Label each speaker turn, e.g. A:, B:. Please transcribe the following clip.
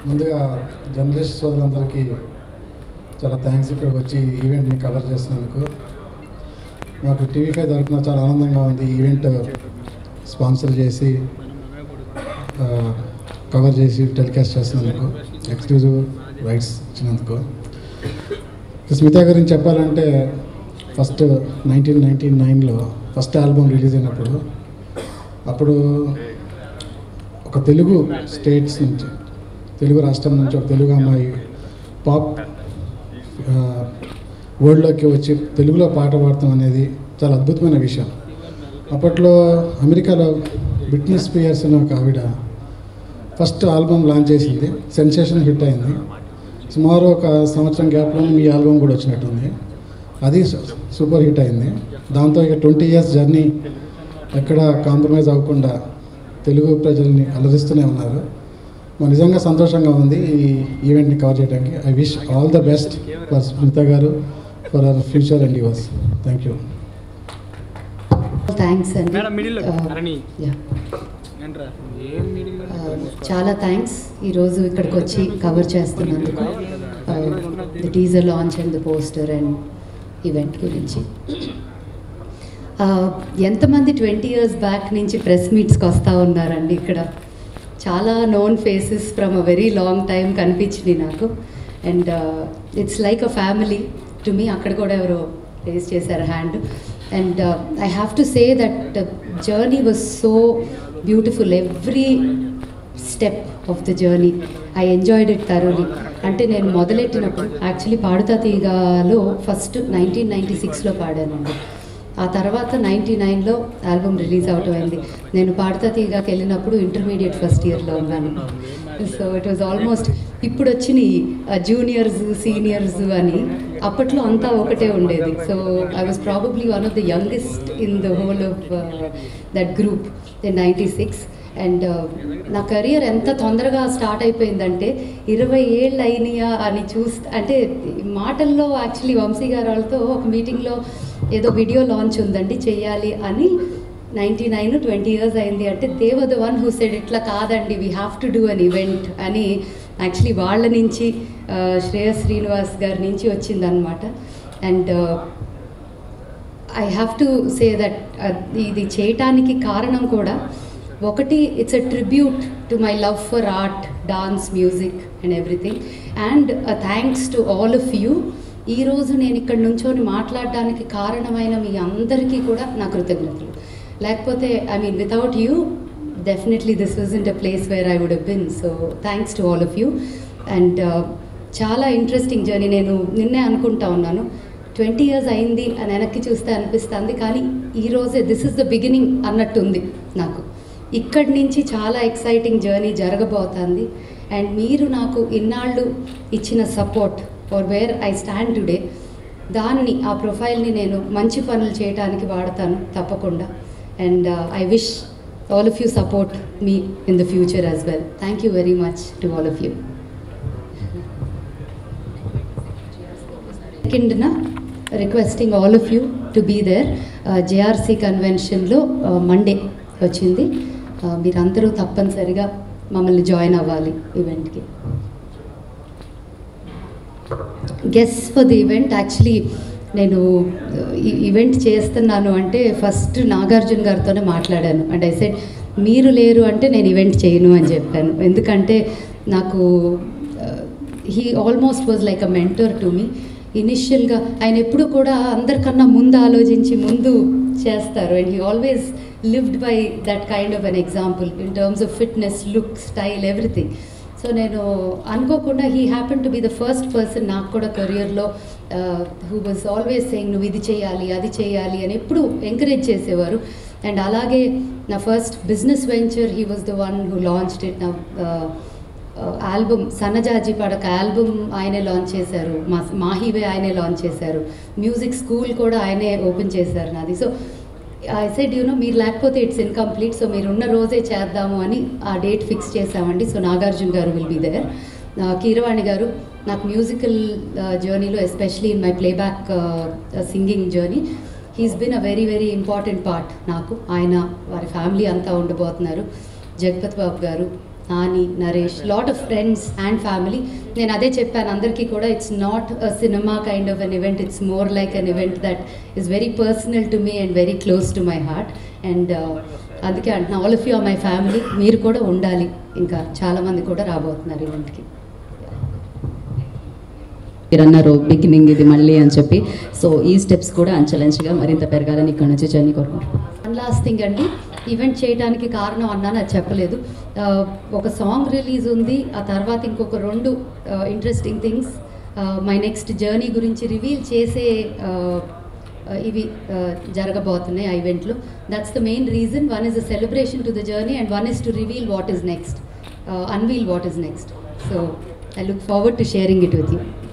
A: ముందుగా జర్నలిస్ట్ సోదరులందరికీ చాలా థ్యాంక్స్ ఇక్కడికి వచ్చి ఈవెంట్ని కవర్ చేసినందుకు మాకు టీవీ ఫైవ్ తరఫున చాలా ఆనందంగా ఉంది ఈ ఈవెంట్ స్పాన్సర్ చేసి ఆ, కవర్ చేసి టెలికాస్ట్ చేసినందుకు ఎక్స్క్లూజివ్ రైట్స్ ఇచ్చినందుకు స్మిత గురించి చెప్పాలంటే ఫస్ట్ నైన్టీన్ నైన్టీ నైన్లో ఫస్ట్ ఆల్బమ్ రిలీజ్ అయినప్పుడు అప్పుడు ఒక తెలుగు స్టేట్స్ నుంచి తెలుగు రాష్ట్రం నుంచి ఒక తెలుగు అమ్మాయి పాప్ ఆ, వరల్డ్లోకి వచ్చి తెలుగులో పాట పాడటం అనేది చాలా అద్భుతమైన విషయం అప్పట్లో అమెరికాలో బ్రిట్నీ స్పియర్స్ అనే ఒక ఆవిడ ఫస్ట్ ఆల్బమ్ లాంచ్ చేసింది సెన్సేషన్ హిట్ అయింది సుమారు ఒక సంవత్సరం గ్యాప్లో మీ ఆల్బమ్ కూడా వచ్చినట్టుంది అది సు- సూపర్ హిట్ అయింది దాంతో ఇక ట్వంటీ ఇయర్స్ జర్నీ ఎక్కడ కాంప్రమైజ్ అవ్వకుండా తెలుగు ప్రజల్ని అలరిస్తూనే ఉన్నారు మరి నిజంగా సంతోషంగా ఉంది ఈ ఈవెంట్ని కవర్ చేయడానికి I wish all the best for Smitha గారు for our future and yours thank you
B: thanks అండి
C: మేడం మిడిల్
B: Uh,
C: అరణి
B: yeah.
C: ఏంట్రా ఏం మిడిల్
B: Uh, చాలా థ్యాంక్స్ ఈరోజు ఇక్కడికి వచ్చి కవర్ చేస్తున్నందుకు the teaser launch and the poster and event గురించి Uh, ఎంతమంది ట్వంటీ ఇయర్స్ బ్యాక్ నుంచి ప్రెస్ మీట్స్కి వస్తూ ఉన్నారండి ఇక్కడ చాలా known faces from a very long time కనిపించింది నాకు and it's like a family to me అక్కడ కూడా ఎవరో రేస్ చేశారు hand and I have to say that journey was so beautiful every step of the journey I enjoyed it thoroughly అంటే నేను మొదలెట్టినప్పుడు actually పాడుతా తీగలో ఫస్ట్ నైన్టీన్ నైంటీ సిక్స్లో పాడానండి ఆ తర్వాత నైంటీ నైన్లో ఆల్బమ్ రిలీజ్ అవటం అయింది నేను పాడుతా తీగాకి వెళ్ళినప్పుడు ఇంటర్మీడియట్ ఫస్ట్ ఇయర్లో ఉన్నాను సో ఇట్ వాజ్ ఆల్మోస్ట్ ఇప్పుడు వచ్చిన జూనియర్స్ సీనియర్స్ అని అప్పట్లో అంతా ఒకటే ఉండేది so I was probably one of the youngest in the whole of that group in ninety six and నా కెరియర్ ఎంత తొందరగా స్టార్ట్ అయిపోయిందంటే ఇరవై ఏళ్ళు అయినాయా అని చూస్ అంటే మాటల్లో యాక్చువల్లీ వంశీ గారు వాళ్ళతో ఒక మీటింగ్లో ఏదో వీడియో లాంచ్ ఉందండి చెయ్యాలి అని నైంటీ నైన్ ట్వంటీ ఇయర్స్ అయింది అంటే దేవ ద వన్ హూ సెడ్ ఇట్లా కాదండి we have to do an event అని యాక్చువల్లీ వాళ్ళ నుంచి ఆ, శ్రేయస్ శ్రీనివాస్ గారి నుంచి వచ్చిందనమాట and I have to say that ఇది చేయటానికి కారణం కూడా ఒకటి it's a tribute to my love for art dance music and everything and thanks to all of you ఈరోజు నేను ఇక్కడ నుంచొని మాట్లాడడానికి కారణమైన మీ అందరికీ కూడా నా కృతజ్ఞతలు లేకపోతే I mean without you definitely this was in a place where I would been so thanks to all of you and చాలా ఇంట్రెస్టింగ్ జర్నీ నేను నిన్నే అనుకుంటా ఉన్నాను ట్వంటీ ఇయర్స్ అయింది అని వెనక్కి చూస్తే అనిపిస్తుంది కానీ ఈ రోజే దిస్ ఇస్ ద బిగినింగ్ అన్నట్టుంది నాకు ఇక్కడి నుంచి చాలా ఎక్సైటింగ్ జర్నీ జరగబోతుంది అండ్ మీరు నాకు ఇన్నాళ్ళు ఇచ్చిన support for where I stand today దాన్ని ఆ ప్రొఫైల్ని నేను మంచి పనులు చేయడానికి వాడతాను తప్పకుండా and I wish all of you support me in the future as well thank you very much to all of you సెకండ్న requesting all of you to be there JRC కన్వెన్షన్లో మండే వచ్చింది Uh, మీరందరూ తప్పనిసరిగా మమ్మల్ని join అవ్వాలి ఈవెంట్కి guess for the event actually నేను ఈ ఈవెంట్ చేస్తున్నాను అంటే ఫస్ట్ నాగార్జున గారితోనే మాట్లాడాను అండ్ ఐ సెడ్ మీరు లేరు అంటే నేను ఈవెంట్ చేయను అని చెప్పాను ఎందుకంటే నాకు he almost was like a mentor to me ఇనిషియల్గా ఆయన ఎప్పుడు కూడా అందరికన్నా ముందు ఆలోచించి ముందు చేస్తారు and he always lived by that kind of an example in terms of fitness look style everything so నేను అనుకోకుండా he happen to be the first person నాకు కూడా కెరియర్లో హూ వాజ్ ఆల్వేస్ సేయింగ్ నువ్వు ఇది చేయాలి అది చేయాలి అని ఎప్పుడు ఎంకరేజ్ చేసేవారు అండ్ అలాగే నా first business venture he was the one who launched it నా ఆల్బమ్ సన్నజాజి పడక ఆల్బమ్ ఆయనే లాంచ్ చేశారు మా మాహివే ఆయనే లాంచ్ చేశారు మ్యూజిక్ స్కూల్ కూడా ఆయనే ఓపెన్ చేశారు నాది సో ఐ సెడ్ యూనో మీరు లేకపోతే ఇట్స్ ఇన్కంప్లీట్ సో మీరు ఉన్న రోజే చేద్దాము అని ఆ డేట్ ఫిక్స్ చేసామండి సో నాగార్జున గారు విల్ బీ దేర్ కీరవాణి గారు నాకు మ్యూజికల్ జర్నీలో especially in my playback singing journey he's been a very very important part నాకు ఆయన వారి ఫ్యామిలీ అంతా ఉండబోతున్నారు జగపత్ బాబు గారు Nani Naresh lot of friends and family నేను అదే చెప్పాను అందరికీ కూడా it's not a cinema kind of an event it's more like an event that is very personal to me and very close to my heart and అందుకే అంటున్నా all of you are my family మీరు కూడా ఉండాలి ఇంకా చాలామంది కూడా రాబోతున్నారు ఈవెంట్కి
D: మీరు అన్నారు బిగినింగ్ ఇది మళ్ళీ అని చెప్పి సో ఈ స్టెప్స్ కూడా అంచెలంచెగా మరింత పెరగాలని ఇక్కడ నుంచి జర్నీ కోరుకుంటున్నాను
B: వన్ లాస్ట్ థింగ్ అండి ఈవెంట్ చేయడానికి కారణం అన్నాను అది చెప్పలేదు ఆ, ఒక సాంగ్ రిలీజ్ ఉంది ఆ తర్వాత ఇంకొక రెండు interesting things my next journey గురించి రివీల్ చేసే ఆ, ఆ, ఇవి ఆ, జరగబోతున్నాయి ఆ ఈవెంట్లో that's the main reason one is a celebration to the journey and one is to reveal what is next unveil what is next so I look forward to sharing it with you